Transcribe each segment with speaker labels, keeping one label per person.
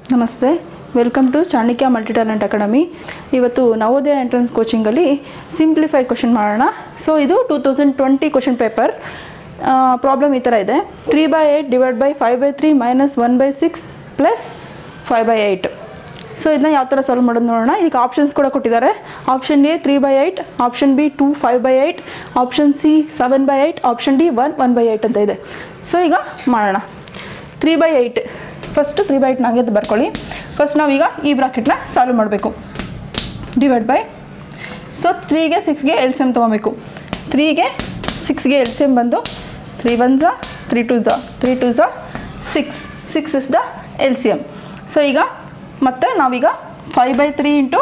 Speaker 1: ನಮಸ್ತೆ welcome to Chanakya multi talent academy ಇವತ್ತು Navodaya entrance ಕೋಚಿಂಗಲ್ಲಿ ಸಿಂಪ್ಲಿಫೈ ಕ್ವಶನ್ ಮಾಡೋಣ ಸೊ ಇದು two thousand twenty question paper problem ಈ ಥರ ಇದೆ three by eight divide by five by three minus one by six plus five by eight so ಇದನ್ನ ಯಾವ ಥರ ಸಾಲ್ವ್ ಮಾಡೋದು ನೋಡೋಣ ಇದಕ್ಕೆ ಆಪ್ಷನ್ಸ್ ಕೂಡ ಕೊಟ್ಟಿದ್ದಾರೆ option A three by eight option B two five by eight option C seven by eight option D one one by eight ಅಂತ ಇದೆ ಸೊ ಈಗ ಮಾಡೋಣ three by eight first three by eight ನಂಗೆ ಅಂತ ಬರ್ಕೊಳ್ಳಿ first ನಾವೀಗ ಈ ಬ್ರಾಕೆಟ್ನ ಸಾಲ್ವ್ ಮಾಡಬೇಕು ಡಿವೈಡ್ ಬೈ ಸೊ ತ್ರೀಗೆ ಸಿಕ್ಸ್ಗೆ ಎಲ್ ಸಿ ಎಮ್ ತೊಗೋಬೇಕು ತ್ರೀಗೆ ಸಿಕ್ಸ್ಗೆ ಎಲ್ ಸಿ ಎಮ್ ಬಂದು ತ್ರೀ ಒನ್ ಝಾ ತ್ರೀ ಟು ಝಾ three two Jha six six is the L C M so ಈಗ ಮತ್ತೆ ನಾವೀಗ five by three into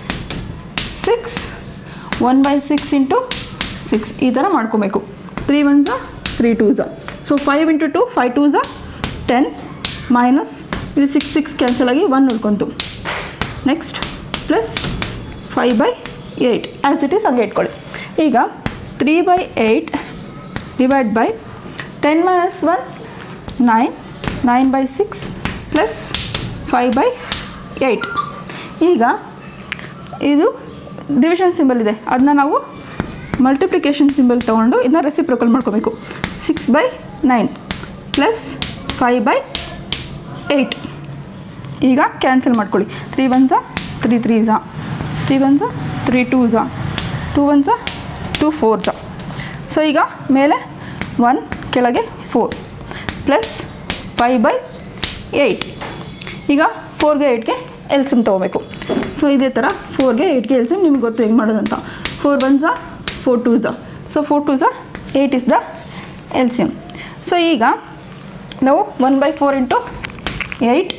Speaker 1: six one by six into six ಈ ಥರ ಮಾಡ್ಕೊಬೇಕು ತ್ರೀ ಒನ್ ಝಾ ತ್ರೀ ಟೂ ಝಾ so five into two five two ಝಾ ಟೆನ್ ಮೈನಸ್ ಇದು ಸಿಕ್ಸ್ ಸಿಕ್ಸ್ ಕ್ಯಾನ್ಸಲ್ ಆಗಿ ಒನ್ ಉಳ್ಕೊಂತು next plus five by eight as it is ಹಂಗೆ ಇಟ್ಕೊಳ್ಳಿ ಈಗ three by eight divide by ten minus one nine nine by six plus five by eight ಈಗ ಇದು division symbol ಇದೆ ಅದನ್ನ ನಾವು ಮಲ್ಟಿಪ್ಲಿಕೇಶನ್ ಸಿಂಬಲ್ ತೊಗೊಂಡು ಇದನ್ನ ರೆಸಿಪ್ರೋಕಲ್ ಮಾಡ್ಕೋಬೇಕು six by nine plus five by eight ಈಗ ಕ್ಯಾನ್ಸಲ್ ಮಾಡ್ಕೊಳ್ಳಿ ತ್ರೀ ಒನ್ ಝಾ ತ್ರೀ ತ್ರೀ ಝಾ ತ್ರೀ ಒನ್ ಝಾ ತ್ರೀ ಟೂ ಝಾ ಟೂ ಒನ್ ಝಾ ಟೂ ಫೋರ್ ಝಾ ಸೊ ಈಗ ಮೇಲೆ ಒನ್ ಕೆಳಗೆ four plus five by eight ಈಗ ಫೋರ್ಗೆ ಏಯ್ಟ್ಗೆ ಎಲ್ಸಿಮ್ ತೊಗೋಬೇಕು ಸೊ ಇದೇ ಥರ ಫೋರ್ಗೆ ಏಯ್ಟ್ಗೆ ಎಲ್ಸಿಮ್ ನಿಮ್ಗೆ ಗೊತ್ತು ಹೆಂಗೆ ಮಾಡೋದಂತ ಫೋರ್ ಒನ್ ಝಾ ಫೋರ್ ಟೂ ಝಾ ಸೊ ಫೋರ್ ಟೂ ಝಾ eight is the LCM so ಈಗ ನಾವು one by four into eight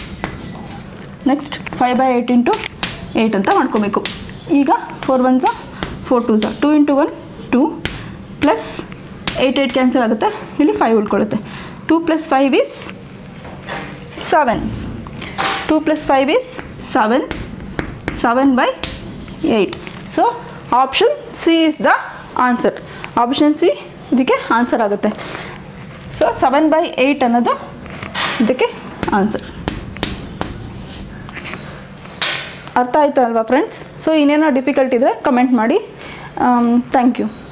Speaker 1: next five by eight into eight ಅಂತ ಮಾಡ್ಕೋಬೇಕು ಈಗ ಫೋರ್ ಒನ್ ಝಾ ಫೋರ್ ಟೂ ಝಾ two into one two plus eight eight cancel ಆಗುತ್ತೆ ಇಲ್ಲಿ ಫೈವ್ ಉಳ್ಕೊಳ್ಳುತ್ತೆ two plus five is seven two plus five is seven seven by eight so option C is the answer option C ಇದಕ್ಕೆ answer ಆಗುತ್ತೆ so seven by eight ಅನ್ನೋದು ಇದಕ್ಕೆ answer ಅರ್ಥ ಆಯ್ತು ಅಲ್ವಾ ಫ್ರೆಂಡ್ಸ್ ಸೊ ಇನ್ನೇನೋ ಡಿಫಿಕಲ್ಟ್ ಇದ್ದರೆ ಕಮೆಂಟ್ ಮಾಡಿ ಥ್ಯಾಂಕ್ ಯು